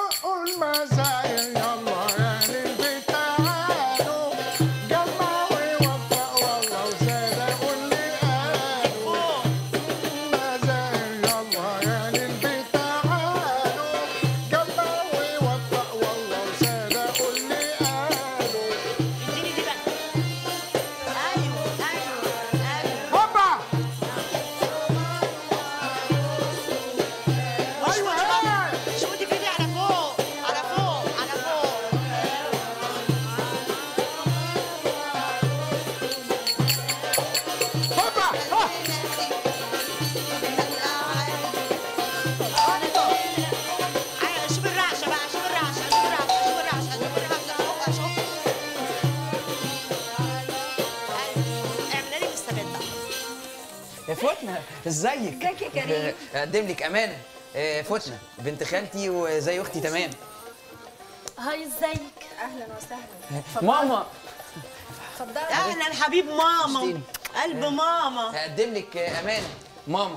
دقوا المزايا يلا يا للبيت تعالوا جمعوا ووفقوا والله وصدقوا اللي قالوا المزايا يلا يا للبيت تعالوا جمعوا ووفقوا والله وصدقوا اللي قالوا اديني دي بقى ايوه ايوه ايوه هوبا مش أيوة، ودي بقى. هاي. مش ودي كده على فوق على فوق على فوق هوبا ها. ايوه شوف الرعشه بقى شوف الرعشه شوف الرعشه شوف الرعشه شوف الرعشه شوف شوف ايوه اعملي لي مستبده يا فتنة ازيك؟ ازيك يا كريم؟ آه، اقدم لك امانه آه، فتنة بنت خالتي وزي اختي تمام هاي ازيك اهلا وسهلا ماما اتفضلي اهلا حبيب ماما اشتيني. قلب ماما هقدم لك آه، امانه ماما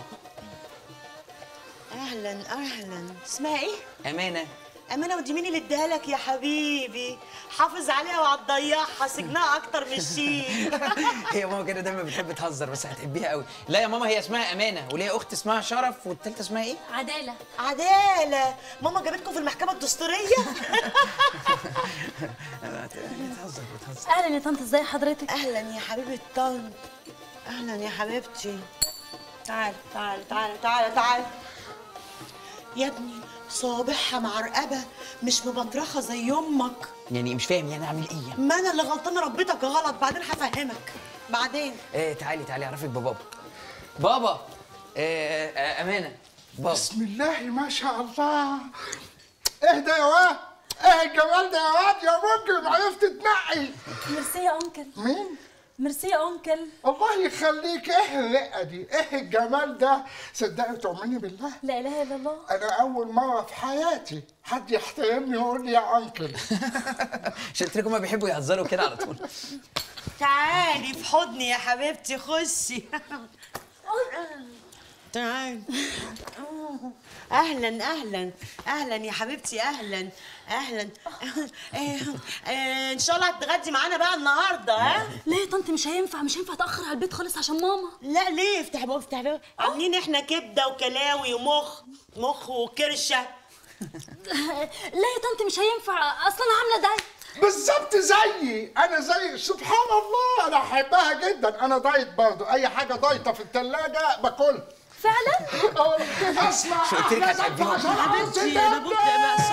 اهلا اهلا اسمها ايه امانه امانه ودي مين اللي اديها لك يا حبيبي حافظ عليها وهتضيعها سجنها اكتر من الشيك هي ماما كده دايما بتحب تهزر بس هتحبيها قوي لا يا ماما هي اسمها امانه وليها اخت اسمها شرف والتالتة اسمها ايه عداله عداله ماما جابتكم في المحكمه الدستوريه بتهزر بتهزر اهلا يا طنط ازي حضرتك اهلا يا حبيبه طنط اهلا يا حبيبتي تعال تعال تعال تعال تعال يا ابني صوابعها معرقبه مش مبطرخه زي امك يعني مش فاهم يعني اعمل ايه ما انا اللي غلطانه ربيتك غلط بعدين هفهمك بعدين آه تعالي تعالي اعرفك ببابا بابا آه آه امانه بابا بسم الله ما شاء الله اهدى يا واد ايه الجمال ده يا واد يا ممكن عرفت تنقي ميرسي يا انكل مين ميرسي يا انكل الله يخليك ايه الرقه دي ايه الجمال ده صدقي تؤمني بالله لا اله الا الله انا اول مره في حياتي حد يحترمني ويقول لي يا انكل مش قلت لكم ما بيحبوا يهزروا كده على طول تعالي في حضني يا حبيبتي خشي تعالي اهلا اهلا اهلا يا حبيبتي اهلا اهلا آه، آه، ان شاء الله هتغدي معانا بقى النهارده ها لا يا طنط مش هينفع مش هينفع اتاخر على البيت خالص عشان ماما لا ليه افتح بقى افتح بقى عاملين احنا كبده وكلاوي ومخ مخ وكرشه لا يا طنط مش هينفع اصلا انا عامله دايت بالظبط زيي انا زي سبحان الله انا احبها جدا انا دايت برضه اي حاجه دايته في الثلاجه باكلها فعلا اسمع شو قلت لك أحلى هتحبيهم؟ دفعة عشان حبيبتي عاوز انا بص